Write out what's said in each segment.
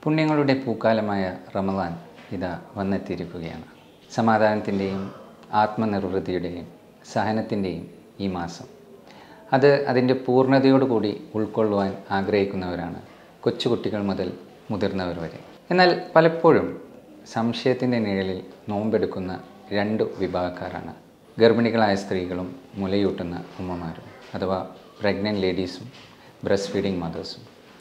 പുണ്യങ്ങളുടെ പൂക്കാലമായ റമദാൻ ഇതാ വന്നെത്തിയിരിക്കുകയാണ് സമാധാനത്തിൻ്റെയും ആത്മനിർവൃത്തിയുടെയും സഹനത്തിൻ്റെയും ഈ മാസം അത് അതിൻ്റെ പൂർണ്ണതയോടുകൂടി ഉൾക്കൊള്ളുവാൻ ആഗ്രഹിക്കുന്നവരാണ് കൊച്ചുകുട്ടികൾ മുതൽ മുതിർന്നവർ വരെ എന്നാൽ പലപ്പോഴും സംശയത്തിൻ്റെ നിഴലിൽ നോമ്പെടുക്കുന്ന രണ്ട് വിഭാഗക്കാരാണ് ഗർഭിണികളായ സ്ത്രീകളും മുലയൂട്ടുന്ന ഉമ്മമാരും അഥവാ പ്രഗ്നൻറ്റ് ലേഡീസും ബ്രസ്റ്റ് ഫീഡിംഗ് മദേഴ്സും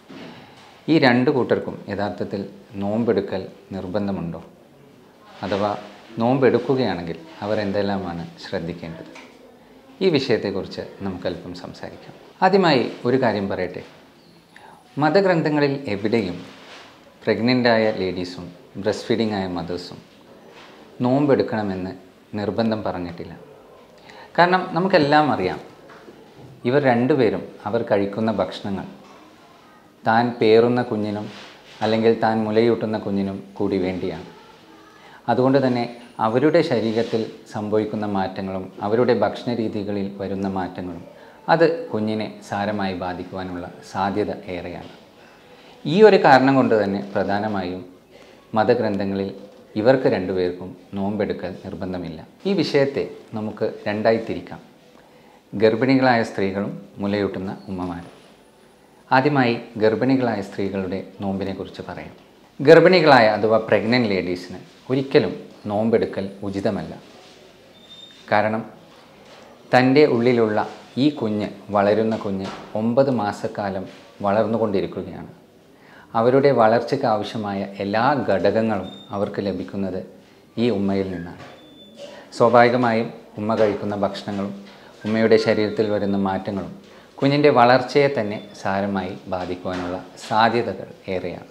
ഈ രണ്ട് കൂട്ടർക്കും യഥാർത്ഥത്തിൽ നോമ്പെടുക്കൽ നിർബന്ധമുണ്ടോ അഥവാ നോമ്പെടുക്കുകയാണെങ്കിൽ അവർ എന്തെല്ലാമാണ് ശ്രദ്ധിക്കേണ്ടത് ഈ വിഷയത്തെക്കുറിച്ച് നമുക്കല്പം സംസാരിക്കാം ആദ്യമായി ഒരു കാര്യം പറയട്ടെ മതഗ്രന്ഥങ്ങളിൽ എവിടെയും പ്രഗ്നൻ്റായ ലേഡീസും ബ്രസ്റ്റ് ഫീഡിംഗ് ആയ മദേഴ്സും നോമ്പെടുക്കണമെന്ന് നിർബന്ധം പറഞ്ഞിട്ടില്ല കാരണം നമുക്കെല്ലാം അറിയാം ഇവർ രണ്ടുപേരും അവർ കഴിക്കുന്ന ഭക്ഷണങ്ങൾ താൻ പേറുന്ന കുഞ്ഞിനും അല്ലെങ്കിൽ താൻ മുലയൂട്ടുന്ന കുഞ്ഞിനും കൂടി വേണ്ടിയാണ് അതുകൊണ്ട് തന്നെ അവരുടെ ശരീരത്തിൽ സംഭവിക്കുന്ന മാറ്റങ്ങളും അവരുടെ ഭക്ഷണ രീതികളിൽ വരുന്ന മാറ്റങ്ങളും അത് കുഞ്ഞിനെ സാരമായി ബാധിക്കുവാനുള്ള സാധ്യത ഏറെയാണ് ഈ ഒരു കാരണം കൊണ്ട് തന്നെ പ്രധാനമായും മതഗ്രന്ഥങ്ങളിൽ ഇവർക്ക് രണ്ടുപേർക്കും നോമ്പെടുക്കൽ നിർബന്ധമില്ല ഈ വിഷയത്തെ നമുക്ക് രണ്ടായി തിരിക്കാം ഗർഭിണികളായ സ്ത്രീകളും മുലയൂട്ടുന്ന ഉമ്മമാരും ആദ്യമായി ഗർഭിണികളായ സ്ത്രീകളുടെ നോമ്പിനെക്കുറിച്ച് പറയാം ഗർഭിണികളായ അഥവാ പ്രഗ്നൻറ്റ് ലേഡീസിന് ഒരിക്കലും നോമ്പെടുക്കൽ ഉചിതമല്ല കാരണം തൻ്റെ ഉള്ളിലുള്ള ഈ കുഞ്ഞ് വളരുന്ന കുഞ്ഞ് ഒമ്പത് മാസക്കാലം വളർന്നുകൊണ്ടിരിക്കുകയാണ് അവരുടെ വളർച്ചയ്ക്ക് ആവശ്യമായ എല്ലാ ഘടകങ്ങളും അവർക്ക് ലഭിക്കുന്നത് ഈ ഉമ്മയിൽ നിന്നാണ് സ്വാഭാവികമായും ഉമ്മ കഴിക്കുന്ന ഭക്ഷണങ്ങളും ഉമ്മയുടെ ശരീരത്തിൽ വരുന്ന മാറ്റങ്ങളും കുഞ്ഞിൻ്റെ വളർച്ചയെ തന്നെ സാരമായി ബാധിക്കുവാനുള്ള സാധ്യതകൾ ഏറെയാണ്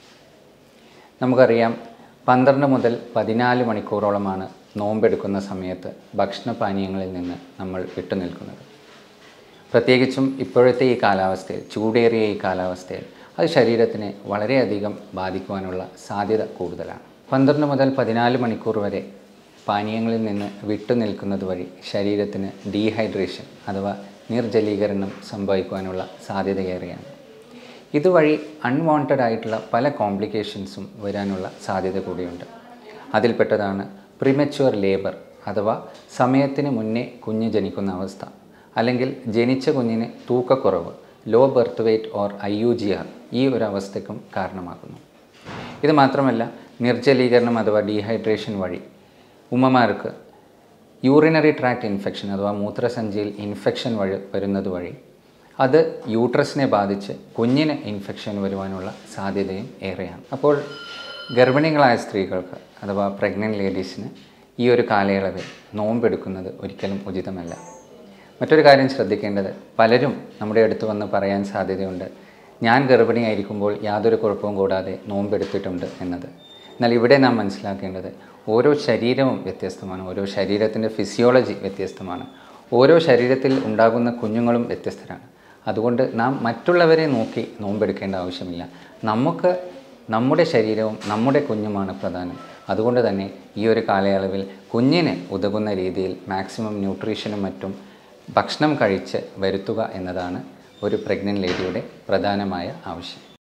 നമുക്കറിയാം പന്ത്രണ്ട് മുതൽ പതിനാല് മണിക്കൂറോളമാണ് നോമ്പെടുക്കുന്ന സമയത്ത് ഭക്ഷണപാനീയങ്ങളിൽ നിന്ന് നമ്മൾ വിട്ടുനിൽക്കുന്നത് പ്രത്യേകിച്ചും ഇപ്പോഴത്തെ ഈ കാലാവസ്ഥയിൽ ചൂടേറിയ ഈ കാലാവസ്ഥയിൽ അത് ശരീരത്തിനെ വളരെയധികം ബാധിക്കുവാനുള്ള സാധ്യത കൂടുതലാണ് പന്ത്രണ്ട് മുതൽ പതിനാല് മണിക്കൂർ വരെ പാനീയങ്ങളിൽ നിന്ന് വിട്ടുനിൽക്കുന്നത് വഴി ശരീരത്തിന് ഡീഹൈഡ്രേഷൻ അഥവാ നിർജലീകരണം സംഭവിക്കുവാനുള്ള സാധ്യതയേറെയാണ് ഇതുവഴി അൺവാണ്ടഡ് ആയിട്ടുള്ള പല കോംപ്ലിക്കേഷൻസും വരാനുള്ള സാധ്യത കൂടിയുണ്ട് അതിൽപ്പെട്ടതാണ് പ്രിമച്വർ ലേബർ അഥവാ സമയത്തിന് മുന്നേ കുഞ്ഞ് ജനിക്കുന്ന അവസ്ഥ അല്ലെങ്കിൽ ജനിച്ച കുഞ്ഞിന് തൂക്കക്കുറവ് low birth weight or I U G R ഈ ഒരു അവസ്ഥയ്ക്കും കാരണമാകുന്നു ഇത് മാത്രമല്ല നിർജ്ജലീകരണം അഥവാ ഡീഹൈഡ്രേഷൻ വഴി ഉമ്മമാർക്ക് യൂറിനറി ട്രാക്ട് ഇൻഫെക്ഷൻ അഥവാ മൂത്രസഞ്ചിയിൽ ഇൻഫെക്ഷൻ വഴി വരുന്നത് വഴി അത് യൂട്രസിനെ ബാധിച്ച് കുഞ്ഞിന് ഇൻഫെക്ഷൻ വരുവാനുള്ള സാധ്യതയും ഏറെയാണ് അപ്പോൾ ഗർഭിണികളായ സ്ത്രീകൾക്ക് അഥവാ പ്രഗ്നൻറ്റ് ലേഡീസിന് ഈ ഒരു കാലയളവിൽ നോമ്പെടുക്കുന്നത് ഒരിക്കലും ഉചിതമല്ല മറ്റൊരു കാര്യം ശ്രദ്ധിക്കേണ്ടത് പലരും നമ്മുടെ അടുത്ത് വന്ന് പറയാൻ സാധ്യതയുണ്ട് ഞാൻ ഗർഭിണിയായിരിക്കുമ്പോൾ യാതൊരു കുഴപ്പവും കൂടാതെ നോമ്പെടുത്തിട്ടുണ്ട് എന്നത് എന്നാൽ ഇവിടെ നാം മനസ്സിലാക്കേണ്ടത് ഓരോ ശരീരവും വ്യത്യസ്തമാണ് ഓരോ ശരീരത്തിൻ്റെ ഫിസിയോളജി വ്യത്യസ്തമാണ് ഓരോ ശരീരത്തിൽ ഉണ്ടാകുന്ന കുഞ്ഞുങ്ങളും വ്യത്യസ്തരാണ് അതുകൊണ്ട് നാം മറ്റുള്ളവരെ നോക്കി നോമ്പെടുക്കേണ്ട ആവശ്യമില്ല നമുക്ക് നമ്മുടെ ശരീരവും നമ്മുടെ കുഞ്ഞുമാണ് പ്രധാനം അതുകൊണ്ട് തന്നെ ഈ ഒരു കാലയളവിൽ കുഞ്ഞിന് ഉതകുന്ന രീതിയിൽ മാക്സിമം ന്യൂട്രീഷനും മറ്റും ഭക്ഷണം കഴിച്ച് വരുത്തുക എന്നതാണ് ഒരു പ്രഗ്നൻറ്റ് ലേഡിയുടെ പ്രധാനമായ ആവശ്യം